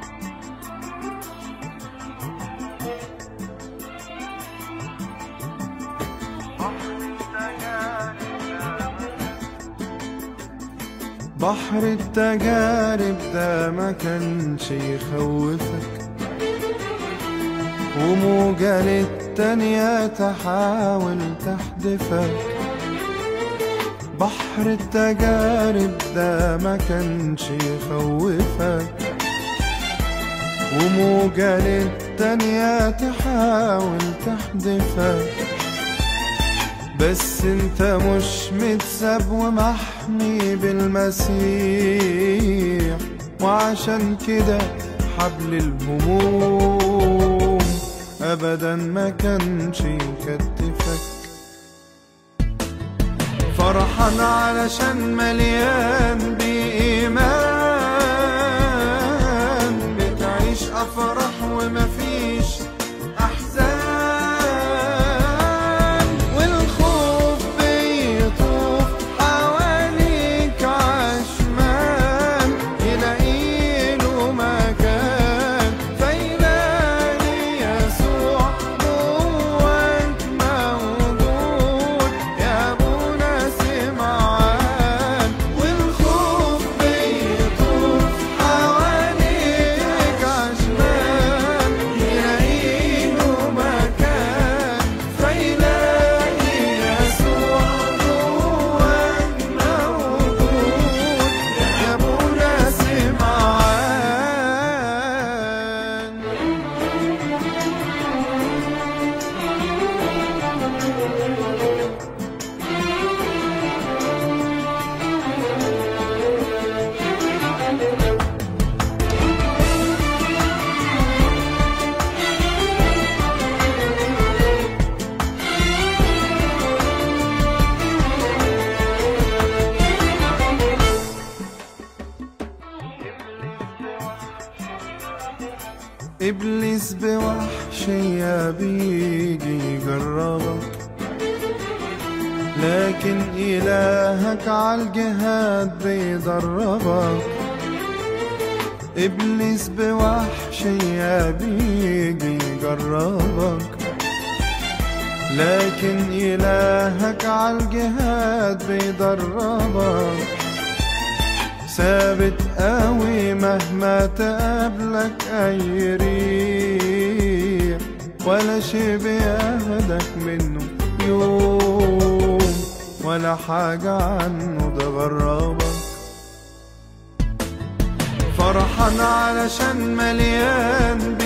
بحر التجارب ده ما كانش يخوفك وموجة للتانية تحاول تحدفك بحر التجارب ده ما كانش يخوفك وموجة للتانية تحاول تحدفك بس انت مش متساب ومحمي بالمسيح وعشان كده حبل الهموم ابدا ما كانش يكتفك فرحان علشان مليان بإيمان بتعيش أفراح ومفيش أحزان والخوف بيطوف حواليك عشمان يلاقيله مكان فيلاقي يسوع جواك موجود يا ابونا سمعان والخوف بيطوف حواليك عشمان يلاقيله مكان فيلاقي يسوع جواك موجود يا ابونا سمعان إبليس بوحشية بيجي يجربك لكن إلهك عالجهاد بيدربك إبليس بوحشية بيجي يجربك لكن إلهك عالجهاد بيدربك ثابت قوي مهما تقابلك أي ريح ولا شي بياخدك منه يوم ولا حاجة عنه ده غربك فرحان علشان مليان